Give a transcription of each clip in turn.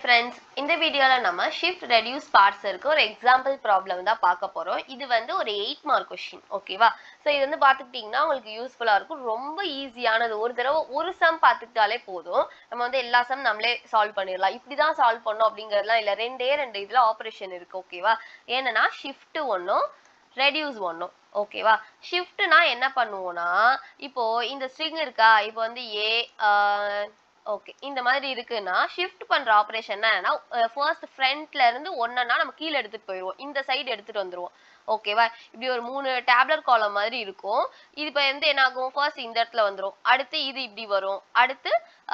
friends இந்த வீடியோவில் நம்ம ஷிஃப்ட் ரெடியூஸ் பார்ட்ஸ் இருக்க ஒரு எக்ஸாம்பிள் ப்ராப்ளம் தான் பார்க்க போகிறோம் இது வந்து ஒரு எயிட் மார்க் கொஷின் ஓகேவா ஸோ இது வந்து பார்த்துக்கிட்டிங்கன்னா உங்களுக்கு யூஸ்ஃபுல்லாக இருக்கும் ரொம்ப ஈஸியானது ஒரு தடவை ஒரு சம் பார்த்துக்கிட்டாலே போதும் நம்ம வந்து எல்லா சம் நம்மளே சால்வ் பண்ணிடலாம் இப்படி தான் சால்வ் பண்ணோம் அப்படிங்கிறதுலாம் இல்லை ரெண்டே ரெண்டு இதில் ஆப்ரேஷன் இருக்குது ஓகேவா ஏன்னா ஷிஃப்ட் ஒன்றும் ரெடியூஸ் ஒன்றும் ஓகேவா ஷிஃப்ட்னா என்ன பண்ணுவோம்னா இப்போ இந்த ஸ்ட்ரிங் இருக்கா இப்போ வந்து ஏ ஓகே இந்த மாதிரி இருக்குன்னா ஷிஃப்ட் பண்ற ஆப்ரேஷன் என்னன்னா ஃபர்ஸ்ட் ஃப்ரண்ட்ல இருந்து ஒன்னா நம்ம கீழே எடுத்துட்டு போயிடுவோம் இந்த சைடு எடுத்துட்டு வந்துருவோம் ஓகேவா இப்படி ஒரு மூணு டேப்லெட் காலம் மாதிரி இருக்கும் இது இப்போ வந்து என்ன ஆகும் ஃபர்ஸ்ட் இந்த இடத்துல வந்துரும் அடுத்து இது இப்படி வரும் அடுத்து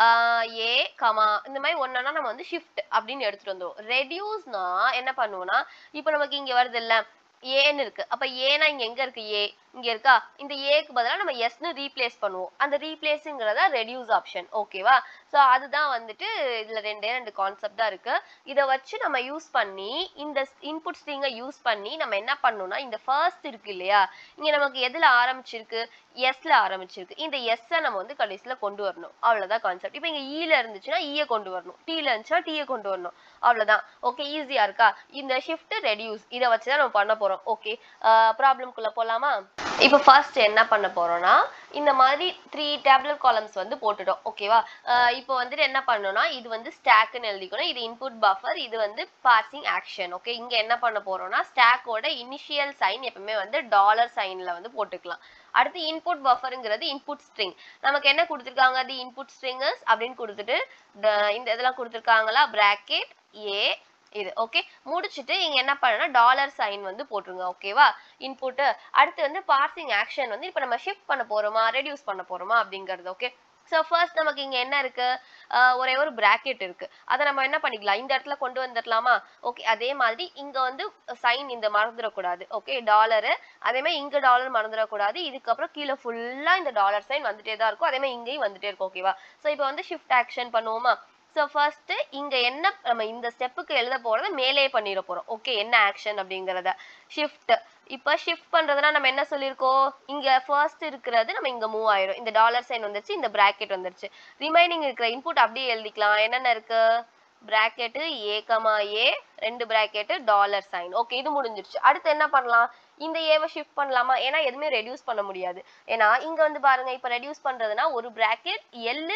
ஏ கமா இந்த மாதிரி ஒன்னா நம்ம வந்து ஷிஃப்ட் அப்படின்னு எடுத்துட்டு வந்துருவோம் ரெடியூஸ்னா என்ன பண்ணுவோம்னா இப்போ நமக்கு இங்க வருது இல்ல ஏன்னு இருக்கு அப்ப ஏனா இங்க எங்க இருக்கு ஏ இங்க இருக்கா இந்த ஏக்கு பதிலா நம்ம எஸ்னு ரீப்ளேஸ் பண்ணுவோம் அந்த ரீப்ளேஸுங்கிறத ரெடியூஸ் ஆப்ஷன் ஓகேவா ஸோ அதுதான் வந்துட்டு இதுல ரெண்டே ரெண்டு கான்செப்ட் தான் இருக்கு இதை வச்சு நம்ம யூஸ் பண்ணி இந்த இன்புட் ஸ்ட்ரிங்கை யூஸ் பண்ணி நம்ம என்ன பண்ணணும்னா இந்த ஃபர்ஸ்ட் இருக்கு இல்லையா இங்க நமக்கு எதுல ஆரம்பிச்சிருக்கு எஸ்ல ஆரம்பிச்சிருக்கு இந்த எஸ்ஸை நம்ம வந்து கடைசியில கொண்டு வரணும் அவ்வளவுதான் கான்செப்ட் இப்போ இங்க ஈல இருந்துச்சுன்னா ஈய கொண்டு வரணும் டீல இருந்துச்சுன்னா டீயை கொண்டு வரணும் அவ்வளவுதான் ஓகே ஈஸியா இருக்கா இந்த ஷிஃப்ட் ரெடியூஸ் இதை வச்சுதான் நம்ம பண்ண போறோம் ஓகே ப்ராப்ளம்குள்ள போலாமா இப்போ ஃபர்ஸ்ட் என்ன பண்ண போறோம்னா இந்த மாதிரி த்ரீ டேப்லெட் காலம்ஸ் வந்து போட்டுட்டோம் ஓகேவா இப்போ வந்துட்டு என்ன பண்ணணும்னா இது வந்து ஸ்டாக்னு எழுதிக்கணும் இது இன்புட் பஃபர் இது வந்து பாசிங் ஆக்ஷன் ஓகே இங்க என்ன பண்ண போறோம்னா ஸ்டாக்கோட இனிஷியல் சைன் எப்பவுமே வந்து டாலர் சைன்ல வந்து போட்டுக்கலாம் அடுத்து இன்புட் பஃபருங்கிறது இன்புட் ஸ்ட்ரிங் நமக்கு என்ன கொடுத்துருக்காங்க அது இன்புட் ஸ்ட்ரிங்கஸ் அப்படின்னு கொடுத்துட்டு இந்த இதெல்லாம் கொடுத்துருக்காங்களா பிராக்கெட் ஏ இது ஓகே முடிச்சுட்டு இங்க என்ன பண்ணனா டாலர் சைன் வந்து போட்டுருங்க ஓகேவா இன்புட் அடுத்து வந்து பார்சிங் ஆக்ஷன் வந்து இப்போ நம்ம ஷிஃப்ட் பண்ண போறோமா ரெடியூஸ் பண்ண போறோமா அப்படிங்கிறது ஓகே ஸோ ஃபர்ஸ்ட் நமக்கு இங்க என்ன இருக்கு ஒரே ஒரு பிராக்கெட் இருக்கு அதை நம்ம என்ன பண்ணிக்கலாம் இந்த இடத்துல கொண்டு வந்துடலாமா ஓகே அதே மாதிரி இங்க வந்து சைன் இந்த மறந்துடக்கூடாது ஓகே டாலரு அதே மாதிரி இங்க டாலர் மறந்துடக்கூடாது இதுக்கப்புறம் கீழே ஃபுல்லா இந்த டாலர் சைன் வந்துட்டே தான் இருக்கும் அதே மாதிரி இங்கேயும் வந்துட்டே இருக்கும் ஓகேவா ஸோ இப்போ வந்து ஷிஃப்ட் ஆக்ஷன் பண்ணுவோமா ஸோ ஃபர்ஸ்ட் இங்க என்ன நம்ம இந்த ஸ்டெப்புக்கு எழுத போறத மேலே பண்ணிட போறோம் ஓகே என்ன ஆக்ஷன் அப்படிங்கிறத ஷிஃப்ட் இப்போ ஷிஃப்ட் பண்றதுனா நம்ம என்ன சொல்லியிருக்கோம் இங்க ஃபர்ஸ்ட் இருக்கிறது நம்ம இங்க மூவ் ஆயிரும் இந்த டாலர் சைன் வந்துருச்சு இந்த பிராக்கெட் வந்துருச்சு ரிமைனிங் இருக்கிற இன்புட் அப்படியே எழுதிக்கலாம் என்னென்ன இருக்கு பிராக்கெட்டு ஏ கமா ஏ ரெண்டு பிராக்கெட்டு டாலர் சைன் ஓகே இது முடிஞ்சிருச்சு அடுத்து என்ன பண்ணலாம் இந்த ஏவை ஷிஃப்ட் பண்ணலாமா ஏன்னா எதுவுமே ரெடியூஸ் பண்ண முடியாது ஏன்னா இங்க வந்து பாருங்க இப்போ ரெடியூஸ் பண்றதுனா ஒரு பிராக்கெட் எல்லு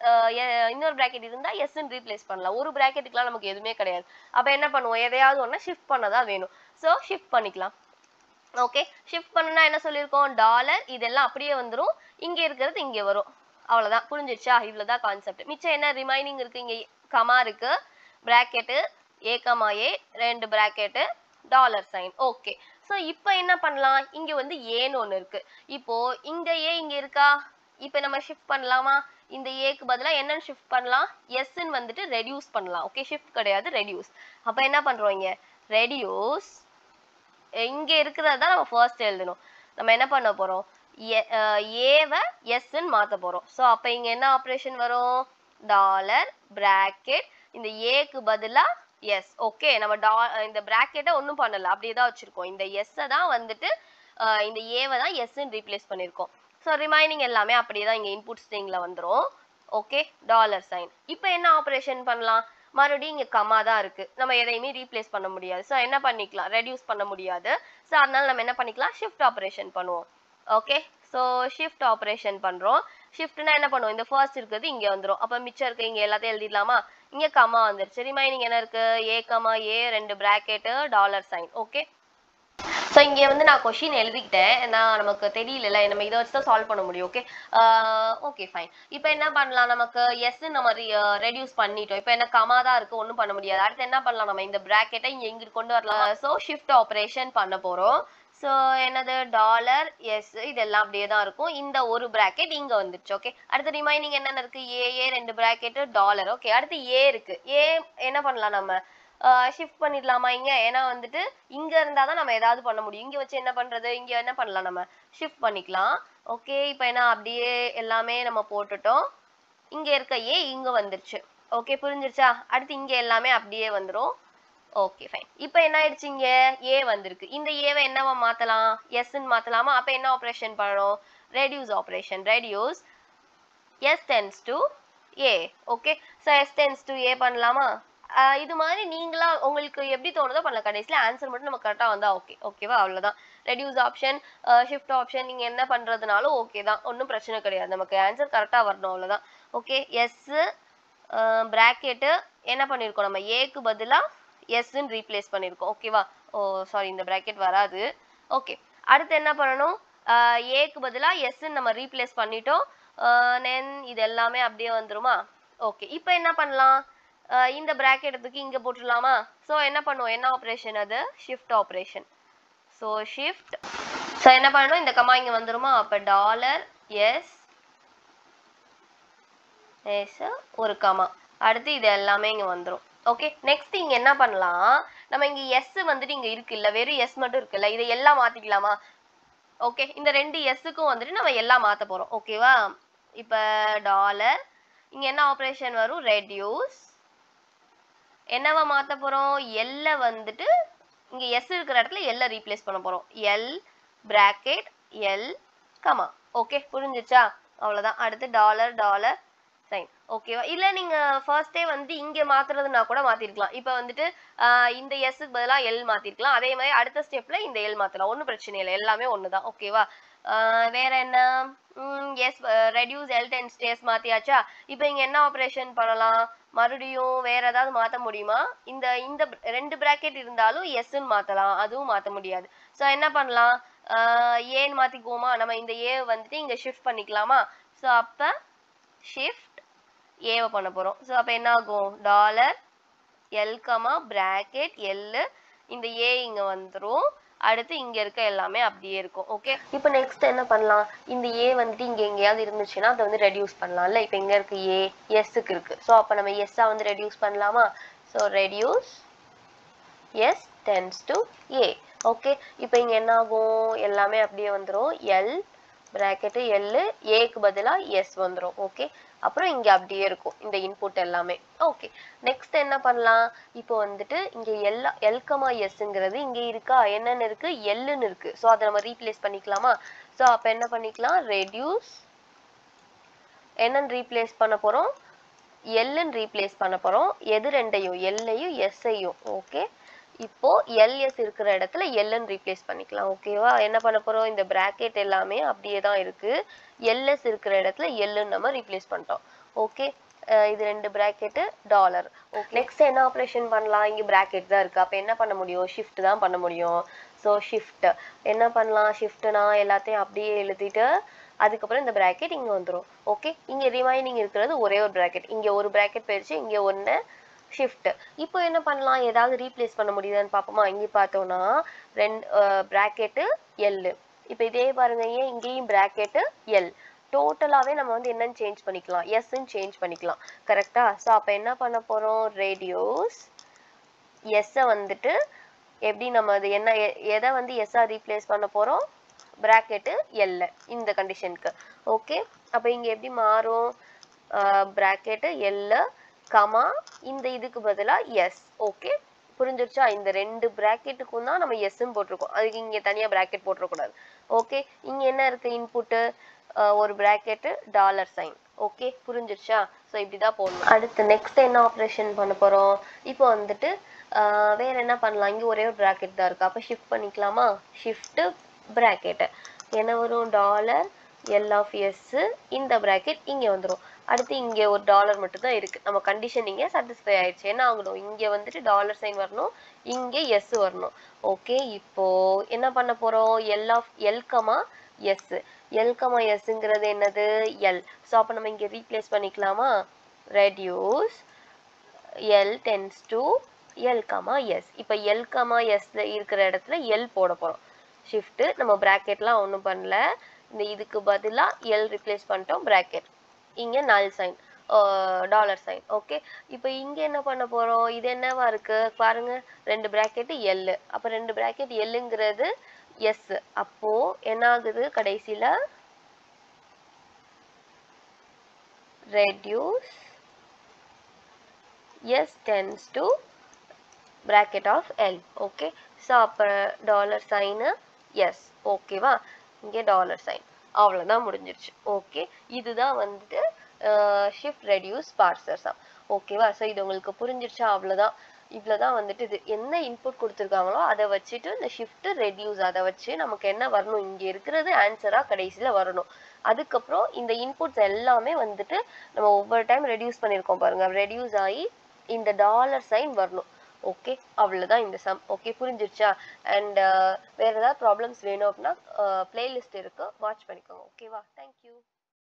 இன்னொரு பிராக்கெட் இருந்தா எஸ்ன்னு ரீப்ளேஸ் பண்ணலாம் ஒரு பிராக்கெட்டுக்குலாம் நமக்கு எதுவுமே கிடையாது அப்ப என்ன பண்ணுவோம் எதையாவது ஒண்ணா ஷிஃப்ட் பண்ணதான் வேணும் ஸோ ஷிஃப்ட் பண்ணிக்கலாம் ஓகே ஷிஃப்ட் பண்ணனா என்ன சொல்லியிருக்கோம் டாலர் இதெல்லாம் அப்படியே வந்துடும் இங்க இருக்கிறது இங்க வரும் அவ்வளவுதான் புரிஞ்சிருச்சா இவ்வளவுதான் கான்செப்ட் மிச்சம் என்ன ரிமைனிங் இருக்கு இங்க கமா இருக்கு பிராக்கெட்டு ஏ கமா ஏ ரெண்டு bracket dollar sign okay so இப்போ என்ன பண்ணலாம் இங்க வந்து ஏன்னு ஒன்று இருக்கு இப்போ இந்த ஏ இங்க இருக்கா இப்போ நம்ம ஷிஃப்ட் பண்ணலாமா இந்த ஏக்கு பதிலாக என்னன்னு ஷிஃப்ட் பண்ணலாம் எஸ்ன்னு வந்துட்டு ரெடியூஸ் பண்ணலாம் ஓகே ஷிஃப்ட் கிடையாது ரெடியூஸ் அப்போ என்ன பண்ணுறோம் இங்கே ரெடியூஸ் இங்கே இருக்கிறது தான் நம்ம ஃபர்ஸ்ட் எழுதணும் நம்ம என்ன பண்ண போகிறோம் ஏவை எஸ்ன்னு மாற்ற போகிறோம் ஸோ அப்போ இங்கே என்ன ஆப்ரேஷன் வரும் டாலர் பிராக்கெட் இந்த ஏக்கு பதிலாக எஸ் ஓகே நம்ம டா இந்த பிராக்கெட்டை ஒன்றும் பண்ணல அப்படியே தான் வச்சுருக்கோம் இந்த எஸ்ஸை தான் வந்துட்டு இந்த ஏவை தான் எஸ்ன்னு ரீப்ளேஸ் பண்ணியிருக்கோம் ஸோ ரிமைனிங் எல்லாமே அப்படியே தான் இங்கே இன்புட் ஸ்ட்ரிங்கில் வந்துடும் ஓகே டாலர் சைன் இப்போ என்ன ஆப்ரேஷன் பண்ணலாம் மறுபடியும் இங்கே கம்மா தான் இருக்குது நம்ம எதையுமே ரீப்ளேஸ் பண்ண முடியாது ஸோ என்ன பண்ணிக்கலாம் ரெடியூஸ் பண்ண முடியாது ஸோ அதனால நம்ம என்ன பண்ணிக்கலாம் ஷிஃப்ட் ஆப்ரேஷன் பண்ணுவோம் ஓகே ஸோ ஷிஃப்ட் ஆப்ரேஷன் பண்ணுறோம் ஷிஃப்ட்னா என்ன பண்ணுவோம் இந்த ஃபர்ஸ்ட் இருக்கிறது இங்கே வந்துடும் அப்போ மிச்சம் இருக்கு இங்கே எல்லாத்தையும் எழுதிடலாமா இங்கே கம்மா வந்துருச்சு ரிமைனிங் என்ன இருக்கு ஏ கமா ஏ ரெண்டு bracket dollar sign okay so இங்கே வந்து நான் கொஷின் எழுதிக்கிட்டேன் நான் நமக்கு தெரியல நம்ம இதை வச்சு தான் சால்வ் பண்ண முடியும் ஓகே ஓகே ஃபைன் இப்போ என்ன பண்ணலாம் நமக்கு எஸ் நம்ம ரெடியூஸ் பண்ணிட்டோம் இப்போ என்ன கமா தான் இருக்கு ஒன்றும் பண்ண முடியாது அடுத்து என்ன பண்ணலாம் நம்ம இந்த ப்ராக்கெட்டை இங்கே இங்கிட்டு கொண்டு வரலாம் ஸோ ஷிஃப்ட் ஆப்ரேஷன் பண்ண போகிறோம் ஸோ என்னது டாலர் எஸ் இதெல்லாம் அப்படியே தான் இருக்கும் இந்த ஒரு ப்ராக்கெட் இங்கே வந்துருச்சு ஓகே அடுத்து ரிமைனிங் என்னென்ன இருக்கு ஏ ஏ ரெண்டு ப்ராக்கெட்டு டாலர் ஓகே அடுத்து ஏ இருக்கு ஏ என்ன பண்ணலாம் நம்ம ஷிஃப்ட் பண்ணிடலாமா இங்க ஏன்னா வந்துட்டு இங்க இருந்தா தான் நம்ம ஏதாவது பண்ண முடியும் இங்க வச்சு என்ன பண்றது இங்க என்ன பண்ணலாம் நம்ம ஷிஃப்ட் பண்ணிக்கலாம் ஓகே இப்போ என்ன அப்படியே எல்லாமே நம்ம போட்டுட்டோம் இங்க இருக்க ஏ இங்க வந்துருச்சு ஓகே புரிஞ்சிருச்சா அடுத்து இங்க எல்லாமே அப்படியே வந்துடும் ஓகே ஃபைன் இப்போ என்ன ஆயிடுச்சு இங்க ஏ வந்திருக்கு இந்த ஏவை என்னவா மாத்தலாம் எஸ்ன்னு மாத்தலாமா அப்ப என்ன ஆப்ரேஷன் பண்ணணும் reduce operation reduce S tends to A okay so S tends to A பண்ணலாமா ஆஹ் இது மாதிரி நீங்களா உங்களுக்கு எப்படி தோணுதோ பண்ணலாம் கடைசியில் ஆன்சர் மட்டும் நம்ம கரெக்டாக வந்தா ஓகே ஓகேவா அவ்வளவுதான் ரெடியூஸ் ஆப்ஷன் ஷிஃப்ட் ஆப்ஷன் நீங்க என்ன பண்றதுனாலும் ஓகே தான் ஒன்றும் பிரச்சனை கிடையாது நமக்கு ஆன்சர் கரெக்டாக வரணும் அவ்வளவுதான் ஓகே எஸ் பிராக்கெட்டு என்ன பண்ணியிருக்கோம் நம்ம ஏக்கு பதிலாக எஸ்ன்னு ரீப்ளேஸ் பண்ணியிருக்கோம் ஓகேவா ஓ சாரி இந்த பிராக்கெட் வராது ஓகே அடுத்து என்ன பண்ணணும் ஏக்கு பதிலாக எஸ்ன்னு நம்ம ரீப்ளேஸ் பண்ணிட்டோம் தென் இது எல்லாமே அப்படியே வந்துருமா ஓகே இப்போ என்ன பண்ணலாம் ஆஹ் இந்த பிராக்கெட் தூக்கி இங்கே போட்டுடலாமா ஸோ என்ன பண்ணுவோம் என்ன ஆப்ரேஷன் அது shift operation so shift so என்ன பண்ணணும் இந்த கமா இங்கே வந்துருமா அப்போ டாலர் எஸ் எஸ் ஒரு கமா அடுத்து இது எல்லாமே இங்கே வந்துரும் ஓகே நெக்ஸ்ட் இங்கே என்ன பண்ணலாம் நம்ம இங்கே எஸ் வந்துட்டு இங்கே இருக்குல்ல வெறும் எஸ் மட்டும் இருக்குல்ல இதை எல்லாம் மாற்றிக்கலாமா ஓகே இந்த ரெண்டு எஸ்ஸுக்கும் வந்துட்டு நம்ம எல்லாம் மாற்ற போகிறோம் ஓகேவா இப்போ டாலர் இங்கே என்ன ஆப்ரேஷன் வரும் ரெடியூஸ் என்னவா மாற்ற போகிறோம் எல்ல வந்துட்டு இங்கே எஸ் இருக்கிற இடத்துல எல்லை ரீப்ளேஸ் பண்ண போகிறோம் L bracket L comma okay புரிஞ்சிச்சா அவ்வளோதான் அடுத்து டாலர் டாலர் சைன் ஓகேவா இல்லை நீங்கள் ஃபர்ஸ்டே வந்து இங்கே மாற்றுறதுனா கூட மாற்றிருக்கலாம் இப்போ வந்துட்டு ஆஹ் இந்த எஸ்ஸுக்கு பதிலாக எல் மாற்றிருக்கலாம் அதே மாதிரி அடுத்த ஸ்டெப்பில் இந்த எல் மாற்றலாம் ஒன்றும் பிரச்சனை இல்லை எல்லாமே ஒன்று தான் ஓகேவா ஆஹ் வேற என்ன S reduce L tends S மாற்றியாச்சா இப்போ இங்கே என்ன ஆப்ரேஷன் பண்ணலாம் மறுபடியும் வேற ஏதாவது மாற்ற முடியுமா இந்த இந்த br- ரெண்டு பிராக்கெட் இருந்தாலும் எஸ்ன்னு மாற்றலாம் அதுவும் மாற்ற முடியாது ஸோ என்ன பண்ணலாம் ஏன்னு மாற்றிக்குவோமா நம்ம இந்த ஏ வந்துட்டு இங்கே ஷிஃப்ட் பண்ணிக்கலாமா ஸோ அப்போ ஷிஃப்ட் ஏவை பண்ண போகிறோம் ஸோ அப்போ என்ன ஆகும் dollar L comma bracket L இந்த ஏ இங்கே வந்துரும் அடுத்து இங்கே இருக்க எல்லாமே அப்படியே இருக்கும் ஓகே இப்போ நெக்ஸ்ட் என்ன பண்ணலாம் இந்த ஏ வந்துட்டு இங்கே எங்கேயாவது இருந்துச்சுன்னா அதை வந்து ரெடியூஸ் பண்ணலாம்ல இப்போ எங்கே இருக்கு ஏ எஸ்ஸுக்கு இருக்கு ஸோ அப்போ நம்ம எஸ்ஸாக வந்து ரெடியூஸ் பண்ணலாமா so reduce S tends to A okay இப்போ இங்கே என்ன ஆகும் எல்லாமே அப்படியே வந்துரும் எல் பிராக்கெட்டு எல்லு ஏக்கு பதிலாக எஸ் வந்துரும் ஓகே அப்புறம் இங்கே அப்படியே இருக்கும் இந்த இன்புட் எல்லாமே ஓகே நெக்ஸ்ட் என்ன பண்ணலாம் இப்போ வந்துட்டு இங்கே எல்லா எல்கமா எஸ்ங்கிறது இங்கே இருக்கா என்னன்னு இருக்கு எல்லுன்னு இருக்கு ஸோ அதை நம்ம ரீப்ளேஸ் பண்ணிக்கலாமா ஸோ அப்போ என்ன பண்ணிக்கலாம் ரெடியூஸ் என்னன்னு ரீப்ளேஸ் பண்ண போகிறோம் எல்லுன்னு ரீப்ளேஸ் பண்ண போகிறோம் எது ரெண்டையும் எல்லையும் எஸ்ஐயும் ஓகே இப்போ எல்எஸ் இருக்கிற இடத்துல எல்லுன்னு ரீப்ளேஸ் பண்ணிக்கலாம் ஓகேவா என்ன பண்ண போகிறோம் இந்த பிராக்கெட் எல்லாமே அப்படியே தான் இருக்கு எல்எஸ் இருக்கிற இடத்துல எல்லுன்னு நம்ம ரீப்ளேஸ் பண்ணிட்டோம் ஓகே இது ரெண்டு பிராக்கெட்டு டாலர் ஓகே நெக்ஸ்ட் என்ன ஆப்ரேஷன் பண்ணலாம் இங்கே பிராக்கெட் தான் இருக்கு அப்போ என்ன பண்ண முடியும் ஷிஃப்ட் தான் பண்ண முடியும் ஸோ ஷிஃப்ட் என்ன பண்ணலாம் ஷிஃப்ட்னா எல்லாத்தையும் அப்படியே எழுதிட்டு அதுக்கப்புறம் இந்த பிராக்கெட் இங்கே வந்துரும் ஓகே இங்கே ரிமைனிங் இருக்கிறது ஒரே ஒரு பிராக்கெட் இங்கே ஒரு பிராக்கெட் போயிடுச்சு இங்கே ஒன்று ஷிஃப்ட் இப்போ என்ன பண்ணலாம் ஏதாவது ரீப்ளேஸ் பண்ண முடியுதான்னு பார்ப்போமா இங்கே பார்த்தோம்னா ரெண்டு பிராக்கெட்டு எல்லு இப்போ இதே பாருங்க ஏன் இங்கேயும் பிராக்கெட்டு எல் டோட்டலாகவே நம்ம வந்து என்னன்னு சேஞ்ச் பண்ணிக்கலாம் எஸ்ன்னு சேஞ்ச் பண்ணிக்கலாம் கரெக்டா ஸோ அப்போ என்ன பண்ண போகிறோம் ரேடியோஸ் எஸ்ஸை வந்துட்டு எப்படி நம்ம அது என்ன எ- எதை வந்து எஸ்ஸா ரீப்ளேஸ் பண்ண போகிறோம் பிராக்கெட்டு எல்ல இந்த கண்டிஷனுக்கு ஓகே அப்போ இங்கே எப்படி மாறும் பிராக்கெட்டு எல்ல கமா இந்த இதுக்கு பதிலாக எஸ் ஓகே புரிஞ்சிருச்சா இந்த ரெண்டு பிராக்கெட்டுக்கும் தான் நம்ம எஸ்ன்னு போட்டிருக்கோம் அதுக்கு இங்கே தனியாக பிராக்கெட் போட்டுறக்கூடாது ஓகே இங்கே என்ன இருக்கு இன்புட்டு ஒரு பிராக்கெட்டு டாலர் சைன் ஓகே புரிஞ்சிருச்சா ஸோ இப்படி தான் போடணும் அடுத்து நெக்ஸ்ட் என்ன ஆப்ரேஷன் பண்ண போகிறோம் இப்போ வந்துட்டு ஆஹ் வேற என்ன பண்ணலாம் இங்கே ஒரே ஒரு பிராக்கெட் தான் இருக்கு அப்போ ஷிஃப்ட் பண்ணிக்கலாமா ஷிஃப்ட்டு பிராக்கெட்டு என்ன வரும் டாலர் எல் ஆஃப் எஸ் இந்த பிராக்கெட் இங்கே வந்துரும் அடுத்து இங்கே ஒரு டாலர் மட்டும் தான் இருக்கு நம்ம கண்டிஷன் இங்கே சாட்டிஸ்ஃபை ஆயிடுச்சு என்ன ஆகணும் இங்கே வந்துட்டு டாலர் சைன் வரணும் இங்கே எஸ் வரணும் ஓகே இப்போ என்ன பண்ண போறோம் L of L comma S L comma எஸ்ங்கிறது என்னது எல் ஸோ அப்போ நம்ம இங்கே ரீப்ளேஸ் பண்ணிக்கலாமா reduce L tends to L comma S இப்போ எல் கமா எஸ்ல இருக்கிற இடத்துல எல் போட போகிறோம் ஷிஃப்ட்டு நம்ம ப்ராக்கெட்லாம் ஒன்றும் பண்ணல இந்த இதுக்கு பதிலாக எல் ரிப்ளேஸ் பண்ணிட்டோம் ப்ராக்கெட் இங்கே நல் சைன் டாலர் சைன் ஓகே இப்போ இங்கே என்ன பண்ண போகிறோம் இது என்னவா இருக்கு பாருங்க ரெண்டு ப்ராக்கெட்டு எல் அப்போ ரெண்டு ப்ராக்கெட் எல்லுங்கிறது எஸ் அப்போ என்ன ஆகுது கடைசியில் reduce s tends to bracket of L okay so அப்போ டாலர் சைனு எஸ் ஓகேவா இங்கே டாலர் சைன் அவ்வளோதான் முடிஞ்சிருச்சு ஓகே இதுதான் வந்துட்டு ஷிஃப்ட் ரெடியூஸ் பார்சர் சம் ஓகேவா ஸோ இது உங்களுக்கு புரிஞ்சிருச்சா அவ்வளோதான் இவ்வளோதான் வந்துட்டு இது என்ன இன்புட் கொடுத்துருக்காங்களோ அதை வச்சுட்டு இந்த ஷிஃப்ட் ரெடியூஸ் அதை வச்சு நமக்கு என்ன வரணும் இங்கே இருக்கிறது ஆன்சராக கடைசியில் வரணும் அதுக்கப்புறம் இந்த இன்புட்ஸ் எல்லாமே வந்துட்டு நம்ம ஒவ்வொரு டைம் ரெடியூஸ் பண்ணியிருக்கோம் பாருங்க ரெடியூஸ் ஆகி இந்த டாலர் சைன் வரணும் ஓகே அவ்வளோதான் இந்த சம் ஓகே புரிஞ்சிருச்சா அண்ட் வேறு ஏதாவது ப்ராப்ளம்ஸ் வேணும் அப்படின்னா பிளேலிஸ்ட் இருக்கு வாட்ச் பண்ணிக்கோங்க ஓகேவா தேங்க்யூ